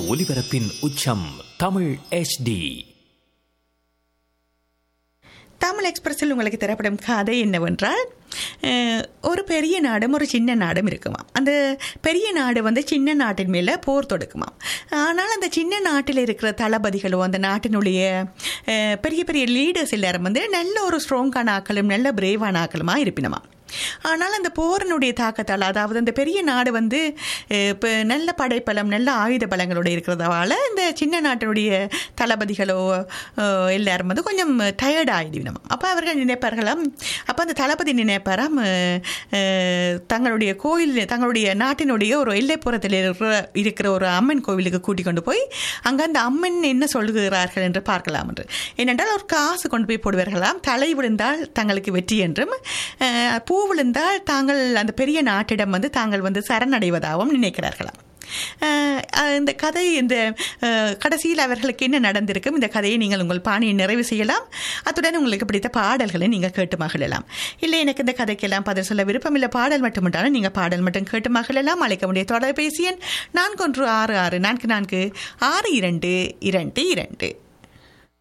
ஒலிபரப்பின் உச்சம் தமிழ் HD தமிழ் எக்ஸ்பிரஸில் உங்களுக்கு தரப்படும் கதை என்னவென்றால் அஹ், ஒரு பெரிய நாடும் ஒரு சின்ன நாடும் இருக்குமா அந்த பெரிய நாடு வந்து சின்ன நாட்டின் மேலே போர் தொடுக்குமா ஆனால் அந்த சின்ன நாட்டில் இருக்கிற தளபதிகளோ அந்த நாட்டினுடைய அஹ், பெரிய பெரிய லீடர்ஸ் எல்லாரும் வந்து நல்ல ஒரு ஸ்ட்ராங்கான ஆக்களும் நல்ல பிரேவான ஆக்களுமா இருப்பினமா ஆனால் அந்த போரினுடைய தாக்கத்தால் அதாவது அந்த பெரிய நாடு வந்து இப்போ நல்ல படைப்பலம் நல்ல ஆயுத பலங்களோட இருக்கிறதால இந்த சின்ன நாட்டினுடைய தளபதிகளோ அஹ், எல்லாரும் வந்து கொஞ்சம் டயர்ட் ஆகிடுவினோம் அப்போ அவர்கள் நினைப்பார்களாம் அப்போ அந்த தளபதி நினைப்பாராம் அஹ், அஹ், தங்களுடைய கோயில் தங்களுடைய நாட்டினுடைய ஒரு எல்லைப்புறத்தில் இருக்கிற இருக்கிற ஒரு அம்மன் கோவிலுக்கு கூட்டிக் கொண்டு போய் அங்கே அந்த அம்மன் என்ன சொல்லுகிறார்கள் என்று பார்க்கலாம் என்று ஏனென்றால் ஒரு காசு கொண்டு போய் போடுவார்களாம் தலை விழுந்தால் தங்களுக்கு வெற்றி என்றும் அஹ், பூ விழுந்தால் தாங்கள் அந்த பெரிய நாட்டிடம் வந்து தாங்கள் வந்து சரணடைவதாகவும் நினைக்கிறார்களாம் அஹ், அஹ், இந்த கதை இந்த அஹ், கடைசியில் அவர்களுக்கு என்ன நடந்திருக்கும் இந்த கதையை நீங்கள் உங்கள் பாணியை நிறைவு செய்யலாம் அத்துடன் உங்களுக்கு பிடித்த பாடல்களை நீங்கள் கேட்டு மகிழலாம் இல்லை எனக்கு இந்த கதைக்கெல்லாம் பதில் சொல்ல விருப்பம் இல்லை பாடல் மட்டும் நீங்கள் பாடல் மட்டும் கேட்டு மகிழலாம் அழைக்க முடிய தொலைபேசி எண் நான்கு ஒன்று ஆறு ஆறு நான்கு நான்கு ஆறு இரண்டு இரண்டு இரண்டு